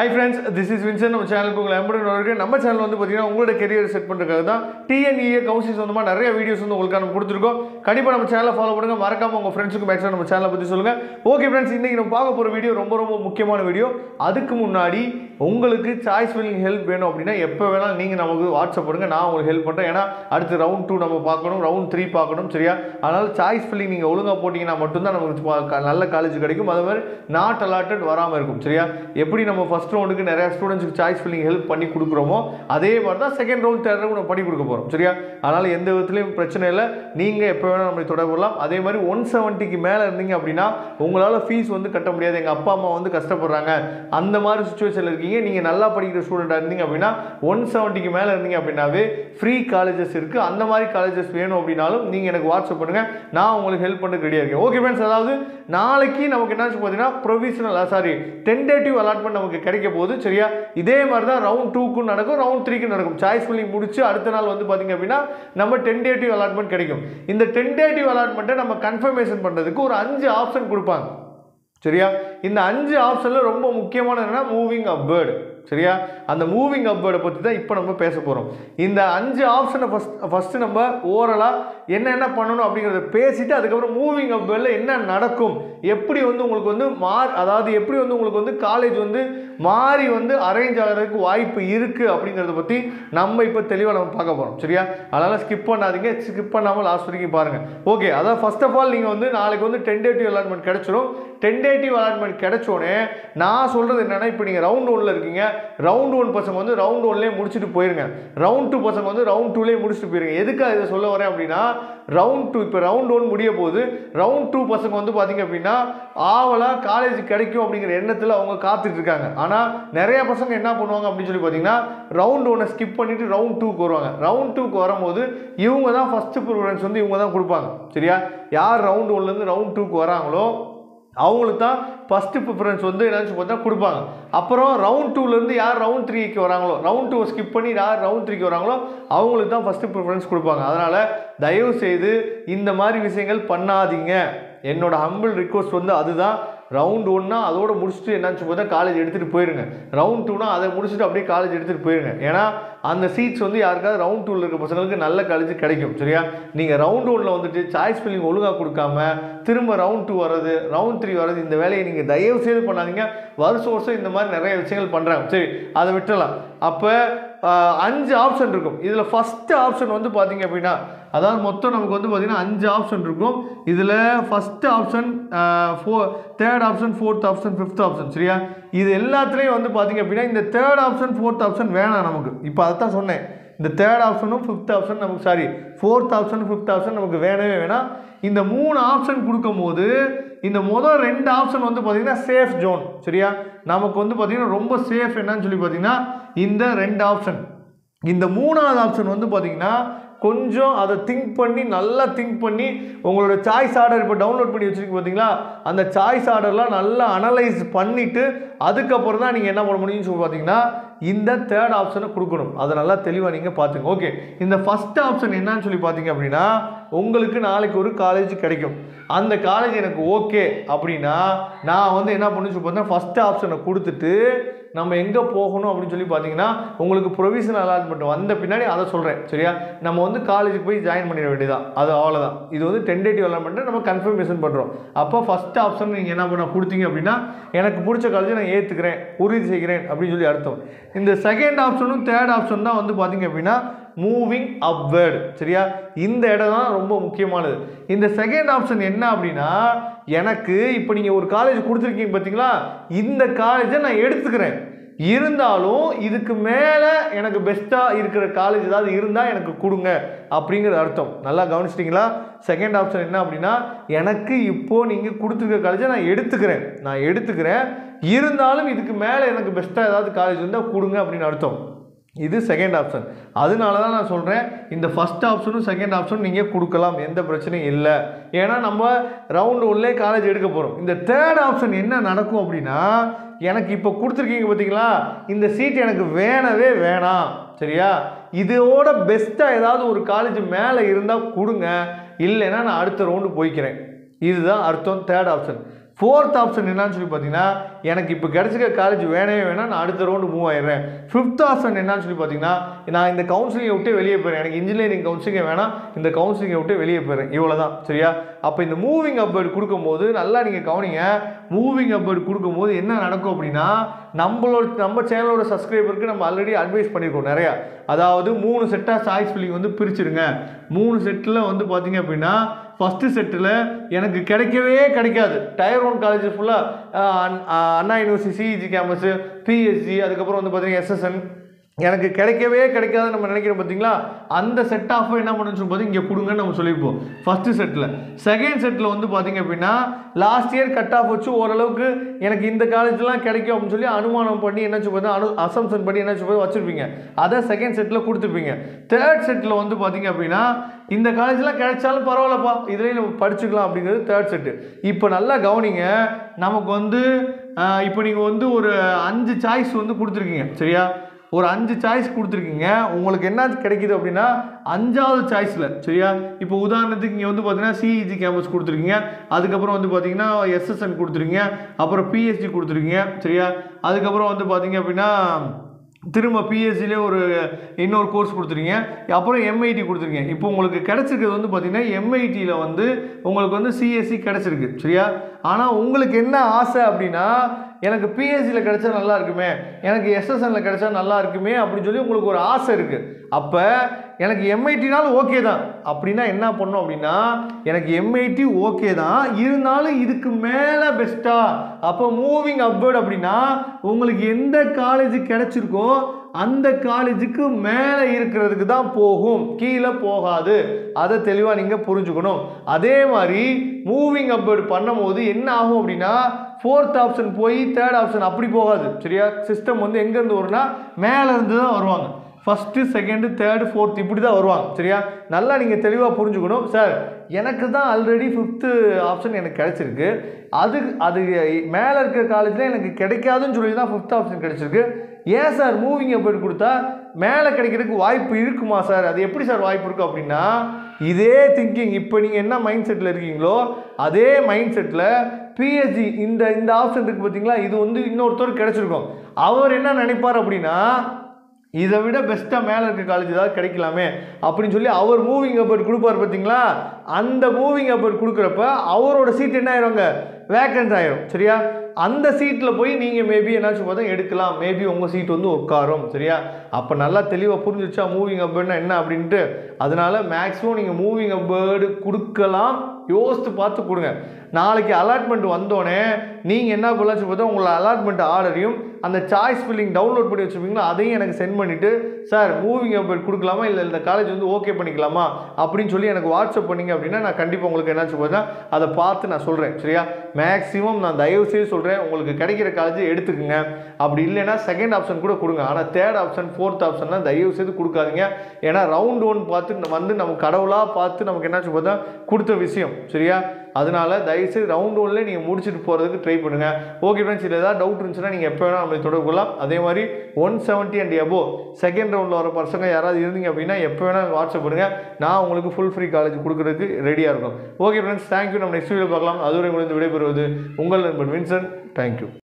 high friends this is Vinson நம்ம சேனலுக்கு உங்களை எம்படன் இருக்கு நம்ம சேனல் வந்து பார்த்தீங்கன்னா உங்களோட கெரியர் செட் பண்ணுறதுக்காக தான் டிஎன்இஏ கவுன்சில் சொந்தமாக நிறைய வீடியோஸ் வந்து உங்களுக்கு நம்ம கொடுத்துருக்கோம் கண்டிப்பாக நம்ம சேனலை ஃபாலோ பண்ணுங்க மறக்காம உங்கள் ஃப்ரெண்ட்ஸுக்கு மேக்ஸிமம் நம்ம சேனலை பற்றி சொல்லுங்கள் ஓகே ஃப்ரெண்ட்ஸ் இன்றைக்கி நம்ம பார்க்க போகிற வீடியோ ரொம்ப ரொம்ப முக்கியமான வீடியோ அதுக்கு முன்னாடி உங்களுக்கு சாய்ஸ் ஃபில்லிங் ஹெல்ப் வேணும் அப்படின்னா எப்போ வேணாலும் நீங்கள் நமக்கு வாட்ஸ்அப் பண்ணுங்க நான் உங்களுக்கு ஹெல்ப் பண்ணுறேன் ஏன்னா அடுத்து ரவுண்ட் டூ நம்ம பார்க்கணும் ரவுண்ட் த்ரீ பார்க்கணும் சரியா அதனால் சாய்ஸ் ஃபில்லிங் நீங்கள் ஒழுங்காக போட்டிங்கன்னா மட்டும்தான் நமக்கு பா- க- நல்ல காலேஜ் கிடைக்கும் அதே மாதிரி நாட் அலாட்டட் வராமல் இருக்கும் சரியா எப்படி நம்ம ஃபர்ஸ்ட் ரவுண்டுக்கு நிறைய ஸ்டூடெண்ட்ஸ்க்கு சாய்ஸ் ஃபில்லிங் ஹெல்ப் பண்ணி கொடுக்குறோமோ அதே மாதிரி தான் செகண்ட் ரவுண்ட் தேர்ட் ரவுண்ட் நம்ம பண்ணி கொடுக்க போகிறோம் சரியா அதனால் எந்த விதத்துலையும் பிரச்சனை இல்லை நீங்கள் எப்போ வேணால் நம்மளை தொடர்புலாம் அதே மாதிரி ஒன் செவன்ட்டிக்கு மேலே இருந்தீங்க அப்படின்னா உங்களால் ஃபீஸ் வந்து கட்ட முடியாது எங்கள் அப்பா அம்மா வந்து கஷ்டப்படுறாங்க அந்த மாதிரி சுச்சுவேஷனில் இருக்கீங்க நீங்கள் நல்லா படிக்கிற ஸ்டூடெண்ட்டாக இருந்தீங்க அப்படின்னா ஒன் செவன்ட்டிக்கு மேலே இருந்தீங்க அப்படின்னாவே ஃப்ரீ காலேஜஸ் இருக்குது அந்த மாதிரி காலேஜஸ் வேணும் அப்படின்னாலும் நீங்கள் எனக்கு வாட்ஸ்அப் பண்ணுங்கள் நான் உங்களுக்கு ஹெல்ப் பண்ண ரெடியாக இருக்கேன் ஓகே ஃப்ரெண்ட்ஸ் அதாவது நாளைக்கு நமக்கு என்ன பார்த்தீங்கன்னா ப்ரொவிஷனல் சாரி டென்டேட்டிவ் அலாட்மெண்ட் நமக்கு கிடைக்க போகுது சரியா இதே மாதிரி தான் ரவுண்ட் டூக்கும் நடக்கும் ரவுண்ட் த்ரீக்கும் நடக்கும் சாய்ஸ் ஃபில்லிங் முடிச்சு அடுத்த நாள் வந்து பார்த்தீங்க அப்படின்னா நம்ம டென்டேட்டிவ் அலாட்மெண்ட் கிடைக்கும் இந்த டென்டேட்டிவ் அலாட்மெண்ட்டை நம்ம கன்ஃபர்மேஷன் பண்ணுறதுக்கு ஒரு அஞ்சு ஆப்ஷன் கொடுப்பாங்க சரியா இந்த அஞ்சு ஆப்ஷனில் ரொம்ப முக்கியமானது என்னன்னா மூவிங் அப்வேர்டு சரியா அந்த மூவிங் அப்வேர்டை பற்றி தான் இப்போ நம்ம பேச போகிறோம் இந்த அஞ்சு ஆப்ஷனை ஃபஸ்ட் ஃபஸ்ட்டு நம்ம ஓரலாக என்னென்ன பண்ணணும் அப்படிங்கிறத பேசிட்டு அதுக்கப்புறம் மூவிங் அப்வேர்டில் என்ன நடக்கும் எப்படி வந்து உங்களுக்கு வந்து மார் அதாவது எப்படி வந்து உங்களுக்கு வந்து காலேஜ் வந்து மாறி வந்து அரேஞ்ச் ஆகிறதுக்கு வாய்ப்பு இருக்குது அப்படிங்கிறத பற்றி நம்ம இப்போ தெளிவாக நம்ம பார்க்க போகிறோம் சரியா அதனால் ஸ்கிப் பண்ணாதீங்க ஸ்கிப் பண்ணாமல் லாஸ்ட் வரைக்கும் பாருங்கள் ஓகே அதான் ஃபர்ஸ்ட் ஆஃப் ஆல் நீங்கள் வந்து நாளைக்கு வந்து டென்டேட்டிவ் அலாட்மெண்ட் கிடைச்சிரும் டென்டேட்டிவ் அலாட்மெண்ட் கிடைச்சோடனே நான் சொல்கிறது என்னென்னா இப்போ நீங்கள் ரவுண்ட் ஒன்ல இருக்கீங்க ரவுண்ட் ஒன் பசங்க வந்து ரவுண்ட் ஒன்லேயே முடிச்சுட்டு போயிருங்க ரவுண்ட் டூ பசங்க வந்து ரவுண்ட் டூலேயே முடிச்சுட்டு போயிருங்க எதுக்காக இதை சொல்ல வரேன் அப்படின்னா ரவுண்ட் டூ இப்போ ரவுண்ட் ஒன் முடிய போகுது ரவுண்ட் டூ பசங்க வந்து பார்த்தீங்க அப்படின்னா ஆவலாக காலேஜ் கிடைக்கும் அப்படிங்கிற எண்ணத்தில் அவங்க காத்துட்டு இருக்காங்க ஆனால் நிறைய பசங்க என்ன பண்ணுவாங்க அப்படின்னு சொல்லி பார்த்தீங்கன்னா ரவுண்ட் ஒன்னை ஸ்கிப் பண்ணிட்டு ரவுண்ட் டூக்கு வருவாங்க ரவுண்ட் டூக்கு வரும்போது இவங்க தான் ஃபஸ்ட்டு ப்ரிஃபரன்ஸ் வந்து இவங்க தான் கொடுப்பாங்க சரியா யார் ரவுண்ட் ஒன்லேருந்து ரவுண்ட் டூக்கு வராங்களோ அவங்களுக்கு தான் ஃபஸ்ட்டு ப்ரிஃபரன்ஸ் வந்து என்னன்னு பார்த்தா கொடுப்பாங்க அப்புறம் ரவுண்ட் டூலேருந்து யார் ரவுண்ட் த்ரீக்கு வராங்களோ ரவுண்ட் டூவை ஸ்கிப் பண்ணி யார் ரவுண்ட் த்ரீக்கு வராங்களோ அவங்களுக்கு தான் ஃபஸ்ட்டு ப்ரிஃபரன்ஸ் கொடுப்பாங்க அதனால் தயவு செய்து இந்த மாதிரி விஷயங்கள் பண்ணாதீங்க என்னோட ஹம்பிள் ரிக்வஸ்ட் வந்து அதுதான் ரவுண்ட் ஒன்னா அதோட முடிச்சுட்டு என்னாச்சு பார்த்தா காலேஜ் எடுத்துகிட்டு போயிருங்க ரவுண்ட் டூனா அதை முடிச்சுட்டு அப்படியே காலேஜ் எடுத்துகிட்டு போயிருங்க ஏன்னா அந்த சீட்ஸ் வந்து யாருக்காவது ரவுண்ட் டூவில் இருக்க பசங்களுக்கு நல்ல காலேஜ் கிடைக்கும் சரியா நீங்கள் ரவுண்ட் ஒன்ல வந்துட்டு சாய்ஸ் ஃபில்லிங் ஒழுங்காக கொடுக்காம திரும்ப ரவுண்ட் டூ வர்றது ரவுண்ட் த்ரீ வர்றது இந்த வேலையை நீங்கள் தயவு செய்து பண்ணாதீங்க வருஷம் வருஷம் இந்த மாதிரி நிறைய விஷயங்கள் பண்ணுறாங்க சரி அதை விட்டுறலாம் அப்போ அஞ்சு ஆப்ஷன் இருக்கும் இதில் ஃபஸ்ட்டு ஆப்ஷன் வந்து பார்த்தீங்க அப்படின்னா அதாவது மொத்தம் நமக்கு வந்து பார்த்தீங்கன்னா அஞ்சு ஆப்ஷன் இருக்கும் இதில் ஃபஸ்ட்டு ஆப்ஷன் ஃபோ third option fourth option fifth option சரியா இது எல்லாத்துலேயும் வந்து பார்த்தீங்க அப்படின்னா இந்த தேர்ட் ஆப்ஷன் ஃபோர்த் ஆப்ஷன் வேணாம் நமக்கு இப்போ அதை தான் சொன்னேன் இந்த தேர்ட் ஆப்ஷனும் ஃபிஃப்த் ஆப்ஷன் நமக்கு sorry fourth option fifth option நமக்கு வேணவே வேணாம் இந்த மூணு ஆப்ஷன் கொடுக்கும்போது இந்த முதல் ரெண்டு ஆப்ஷன் வந்து பார்த்தீங்கன்னா சேஃப் ஜோன் சரியா நமக்கு வந்து பார்த்தீங்கன்னா ரொம்ப சேஃப் என்னன்னு சொல்லி பார்த்தீங்கன்னா இந்த ரெண்டு ஆப்ஷன் இந்த மூணாவது ஆப்ஷன் வந்து பார்த்தீங்கன்னா கொஞ்சம் அதை திங்க் பண்ணி நல்லா திங்க் பண்ணி உங்களோட சாய்ஸ் ஆர்டர் இப்போ டவுன்லோட் பண்ணி வச்சுருக்கீங்க பார்த்தீங்களா அந்த சாய்ஸ் ஆர்டர்லாம் நல்லா அனலைஸ் பண்ணிவிட்டு அதுக்கப்புறம் தான் நீங்கள் என்ன பண்ண முடியும்னு சொல்லி பார்த்தீங்கன்னா இந்த தேர்ட் ஆப்ஷனை கொடுக்கணும் அதை நல்லா தெளிவாக நீங்கள் பார்த்துங்க ஓகே இந்த ஃபஸ்ட் ஆப்ஷன் என்னன்னு சொல்லி பார்த்தீங்க அப்படின்னா உங்களுக்கு நாளைக்கு ஒரு காலேஜ் கிடைக்கும் அந்த காலேஜ் எனக்கு ஓகே அப்படின்னா நான் வந்து என்ன பண்ணு சொல்லி பார்த்தீங்கன்னா ஃபஸ்ட் ஆப்ஷனை கொடுத்துட்டு நம்ம எங்கே போகணும் அப்படின்னு சொல்லி பார்த்தீங்கன்னா உங்களுக்கு ப்ரொவிஷனல் அலாட்மெண்ட் வந்த பின்னாடி அதை சொல்கிறேன் சரியா நம்ம வந்து காலேஜுக்கு போய் ஜாயின் பண்ணிட வேண்டியதான் அது அவ்வளோதான் இது வந்து டென்டேட்டிவ் அலாட்மெண்ட்டை நம்ம கன்ஃபர்மேஷன் பண்ணுறோம் அப்போ ஃபஸ்ட் ஆப்ஷன் நீங்கள் என்ன பண்ண கொடுத்தீங்க அப்படின்னா எனக்கு பிடிச்ச காலேஜை நான் ஏற்றுக்கிறேன் உறுதி செய்கிறேன் அப்படின்னு சொல்லி அர்த்தம் இந்த செகண்ட் ஆப்ஷனும் தேர்ட் ஆப்ஷன் தான் வந்து பார்த்தீங்க அப்படின்னா மூவிங் அப்வேர்டு சரியா இந்த இடம் தான் ரொம்ப முக்கியமானது இந்த செகண்ட் ஆப்ஷன் என்ன அப்படின்னா எனக்கு இப்போ நீங்கள் ஒரு காலேஜ் கொடுத்துருக்கீங்க பார்த்தீங்களா இந்த காலேஜை நான் எடுத்துக்கிறேன் இருந்தாலும் இதுக்கு மேலே எனக்கு பெஸ்ட்டாக இருக்கிற காலேஜ் ஏதாவது இருந்தால் எனக்கு கொடுங்க அப்படிங்கிற அர்த்தம் நல்லா கவனிச்சிட்டிங்களா செகண்ட் ஆப்ஷன் என்ன அப்படின்னா எனக்கு இப்போது நீங்கள் கொடுத்துருக்க காலேஜை நான் எடுத்துக்கிறேன் நான் எடுத்துக்கிறேன் இருந்தாலும் இதுக்கு மேலே எனக்கு பெஸ்ட்டாக ஏதாவது காலேஜ் இருந்தால் கொடுங்க அப்படின்னு அர்த்தம் இது செகண்ட் ஆப்ஷன் அதனால தான் நான் சொல்கிறேன் இந்த ஃபஸ்ட் ஆப்ஷனும் செகண்ட் ஆப்ஷனும் நீங்கள் கொடுக்கலாம் எந்த பிரச்சனையும் இல்லை ஏன்னா நம்ம ரவுண்டு உள்ளே காலேஜ் எடுக்க போகிறோம் இந்த தேர்ட் ஆப்ஷன் என்ன நடக்கும் அப்படின்னா எனக்கு இப்போ கொடுத்துருக்கீங்க பார்த்தீங்களா இந்த சீட் எனக்கு வேணவே வேணாம் சரியா இதோட பெஸ்ட்டாக ஏதாவது ஒரு காலேஜ் மேலே இருந்தால் கொடுங்க இல்லைன்னா நான் அடுத்த ரவுண்டு போய்க்கிறேன் இதுதான் அர்த்தம் தேர்ட் ஆப்ஷன் ஃபோர்த் ஆப்ஷன் என்னன்னு சொல்லி பார்த்தீங்கன்னா எனக்கு இப்போ கிடைச்சிக்க காலேஜ் வேணவே வேணாம் நான் அடுத்த ரவுண்டு மூவ் ஆயிடுறேன் ஃபிஃப்த் ஆப்ஷன் என்னன்னு சொல்லி பார்த்தீங்கன்னா நான் இந்த கவுன்சிலிங்கை விட்டு வெளியே போயிடுறேன் எனக்கு இன்ஜினியரிங் கவுன்சிலிங்கே வேணாம் இந்த கவுன்சிலிங்கை விட்டு வெளியே போயிடுறேன் இவ்வளோ தான் சரியா அப்போ இந்த மூவிங் அப்வேர்டு கொடுக்கும்போது நல்லா நீங்கள் கவனிங்க மூவிங் அப்வேர்டு கொடுக்கும்போது என்ன நடக்கும் அப்படின்னா நம்மளோட நம்ம சேனலோட சப்ஸ்கிரைபருக்கு நம்ம ஆல்ரெடி அட்வைஸ் பண்ணியிருக்கோம் நிறையா அதாவது மூணு செட்டாக சாய்ஸ் ஃபில்லிங் வந்து பிரிச்சிருங்க மூணு செட்டில் வந்து பார்த்தீங்க அப்படின்னா ஃபஸ்ட்டு செட்டில் எனக்கு கிடைக்கவே கிடைக்காது டயர் ஒன் காலேஜ் ஃபுல்லாக Anna university CEG campus BSc அதுக்கப்புறம் வந்து பார்த்தீங்கன்னா எஸ்எஸ்என் எனக்கு கிடைக்கவே கிடைக்காது நம்ம நினைக்கிறோம் பார்த்தீங்களா அந்த செட் ஆஃப் என்ன பண்ணுன்னு சொல்லி பார்த்தீங்க இங்கே கொடுங்கன்னு நம்ம சொல்லியிருப்போம் ஃபஸ்ட்டு செட்டில் செகண்ட் செட்டில் வந்து பார்த்தீங்க அப்படின்னா லாஸ்ட் இயர் கட் ஆஃப் வச்சு ஓரளவுக்கு எனக்கு இந்த காலேஜ்லாம் கிடைக்கும் அப்படின்னு சொல்லி அனுமானம் பண்ணி என்ன சொல்லி அனு அசம்ஷன் பண்ணி என்ன சொல்லி வச்சுருப்பீங்க அதை செகண்ட் செட்டில் கொடுத்துருப்பீங்க தேர்ட் செட்டில் வந்து பார்த்தீங்க அப்படின்னா இந்த காலேஜ்லாம் கிடைச்சாலும் பரவாயில்லப்பா இதுலேயும் நம்ம படிச்சுக்கலாம் அப்படிங்கிறது தேர்ட் செட்டு இப்போ நல்லா கவனிங்க நமக்கு வந்து ஆஹ், இப்போ நீங்கள் வந்து ஒரு அஞ்சு சாய்ஸ் வந்து கொடுத்துருக்கீங்க சரியா ஒரு அஞ்சு சாய்ஸ் கொடுத்துருக்கீங்க உங்களுக்கு என்ன கிடைக்குது அப்படின்னா அஞ்சாவது சாய்ஸில் சரியா இப்போ உதாரணத்துக்கு இங்கே வந்து பார்த்தீங்கன்னா சிஇஜி கேம்பஸ் கொடுத்துருக்கீங்க அதுக்கப்புறம் வந்து பார்த்தீங்கன்னா எஸ்எஸ்என் கொடுத்துருக்கீங்க அப்புறம் பிஎஸ்சி கொடுத்துருக்கீங்க சரியா அதுக்கப்புறம் வந்து பார்த்தீங்க அப்படின்னா திரும்ப பிஎஸ்சிலே ஒரு இன்னொரு கோர்ஸ் கொடுத்துருங்க அப்புறம் எம்ஐடி கொடுத்துருங்க இப்போ உங்களுக்கு கிடச்சிருக்கிறது வந்து பார்த்தீங்கன்னா எம்ஐடியில் வந்து உங்களுக்கு வந்து சிஎஸ்சி கிடச்சிருக்கு சரியா ஆனால் உங்களுக்கு என்ன ஆசை அப்படின்னா எனக்கு பிஎஸ்சியில் கிடைச்சா நல்லா இருக்குமே எனக்கு எஸ்எஸ்என்ல கிடைச்சா நல்லா இருக்குமே அப்படின்னு சொல்லி உங்களுக்கு ஒரு ஆசை இருக்குது அப்போ எனக்கு எம்ஐடினாலும் ஓகே தான் அப்படின்னா என்ன பண்ணணும் அப்படின்னா எனக்கு எம்ஐடி ஓகே தான் இருந்தாலும் இதுக்கு மேலே பெஸ்ட்டா அப்போ மூவிங் அப்வேர்ட் அப்படின்னா உங்களுக்கு எந்த காலேஜ் கிடைச்சிருக்கோ அந்த காலேஜுக்கு மேலே இருக்கிறதுக்கு தான் போகும் கீழே போகாது அதை தெளிவாக நீங்கள் புரிஞ்சுக்கணும் அதே மாதிரி மூவிங் அப்வேர்டு பண்ணும்போது என்ன ஆகும் அப்படின்னா ஃபோர்த் ஆப்ஷன் போய் தேர்ட் ஆப்ஷன் அப்படி போகாது சரியா சிஸ்டம் வந்து எங்கேருந்து வரும்னா மேலே இருந்து தான் வருவாங்க ஃபஸ்ட்டு செகண்டு தேர்டு ஃபோர்த் இப்படி தான் வருவாங்க சரியா நல்லா நீங்கள் தெளிவாக புரிஞ்சுக்கணும் சார் எனக்கு தான் ஆல்ரெடி ஃபிஃப்த்து ஆப்ஷன் எனக்கு கிடச்சிருக்கு அது அது மேலே இருக்கிற காலேஜில் எனக்கு கிடைக்காதுன்னு சொல்லி தான் ஃபிஃப்த் ஆப்ஷன் கிடச்சிருக்கு ஏன் சார் மூவிங்கை போய் கொடுத்தா மேலே கிடைக்கிறதுக்கு வாய்ப்பு இருக்குமா சார் அது எப்படி சார் வாய்ப்பு இருக்கும் அப்படின்னா இதே திங்கிங் இப்போ நீங்கள் என்ன மைண்ட் செட்டில் இருக்கீங்களோ அதே மைண்ட் செட்டில் பிஎஸ்சி இந்த இந்த ஆப்ஷன் இருக்குது பார்த்தீங்களா இது வந்து இன்னொருத்தர் கிடச்சிருக்கும் அவர் என்ன நினைப்பார் அப்படின்னா இதை விட பெஸ்ட்டாக மேலே இருக்க காலேஜ் ஏதாவது கிடைக்கலாமே அப்படின்னு சொல்லி அவர் மூவிங் அப்பர் கொடுப்பார் பார்த்தீங்களா அந்த மூவிங் அப்பர் கொடுக்குறப்ப அவரோட சீட் என்ன ஆயிருங்க வேக்கன்ட் ஆயிரும் சரியா அந்த சீட்டில் போய் நீங்கள் மேபி என்னாச்சும் பார்த்தா எடுக்கலாம் மேபி உங்கள் சீட் வந்து உட்காரும் சரியா அப்போ நல்லா தெளிவாக புரிஞ்சிருச்சா மூவிங் அப்பர்னா என்ன அப்படின்ட்டு அதனால மேக்ஸிமம் நீங்கள் மூவிங் அப்பேர்டு கொடுக்கலாம் யோசித்து பார்த்து கொடுங்க நாளைக்கு அலாட்மெண்ட் வந்தோடனே நீங்கள் என்ன பண்ணலாம் பார்த்தா உங்களோட அலாட்மெண்ட் ஆர்டரையும் அந்த சாய்ஸ் ஃபில்லிங் டவுன்லோட் பண்ணி வச்சுருப்பீங்களா அதையும் எனக்கு சென்ட் பண்ணிவிட்டு சார் மூவிங் அப்பேர்ட் கொடுக்கலாமா இல்லை இந்த காலேஜ் வந்து ஓகே பண்ணிக்கலாமா அப்படின்னு சொல்லி எனக்கு வாட்ஸ்அப் பண்ணீங்க அப்படின்னா நான் கண்டிப்பாக உங்களுக்கு என்னாச்சு பார்த்தா அதை பார்த்து நான் சொல்கிறேன் சரியா மேக்ஸிமம் நான் தயவு செய்து சொல்கிறேன் உங்களுக்கு கிடைக்கிற காலேஜ் எடுத்துக்கோங்க அப்படி இல்லைன்னா செகண்ட் ஆப்ஷன் கூட கொடுங்க ஆனால் தேர்ட் ஆப்ஷன் ஃபோர்த் ஆப்ஷன்லாம் தயவு செய்து கொடுக்காதீங்க ஏன்னா ரவுண்ட் ஒன் பார்த்து வந்து நம்ம கடவுளாக பார்த்து நமக்கு என்னாச்சு பார்த்தா கொடுத்த விஷயம் சரியா அதனால தயவுசெய்து ரவுண்ட் ஒன்லேயே நீங்கள் முடிச்சுட்டு போகிறதுக்கு ட்ரை பண்ணுங்கள் ஓகே ஃப்ரெண்ட்ஸ் இதில் ஏதாவது டவுட் இருந்துச்சுன்னா நீங்கள் எப்போ வேணால் நம்மளை தொடர்பு கொள்ளலாம் அதே மாதிரி one seventy and above second ரவுண்டில் வர பசங்க யாராவது இருந்தீங்க அப்படின்னா எப்போ வேணால் வாட்ஸ்அப் பண்ணுங்கள் நான் உங்களுக்கு ஃபுல் ஃப்ரீ காலேஜ் கொடுக்குறதுக்கு ரெடியாக இருக்கும் ஓகே ஃப்ரெண்ட்ஸ் தேங்க்யூ நம்ம நெக்ஸ்ட் வீடியோ பார்க்கலாம் அதுவரை உங்களுக்கு விடைபெறுவது உங்கள் நண்பன் வின்சன் தேங்க்யூ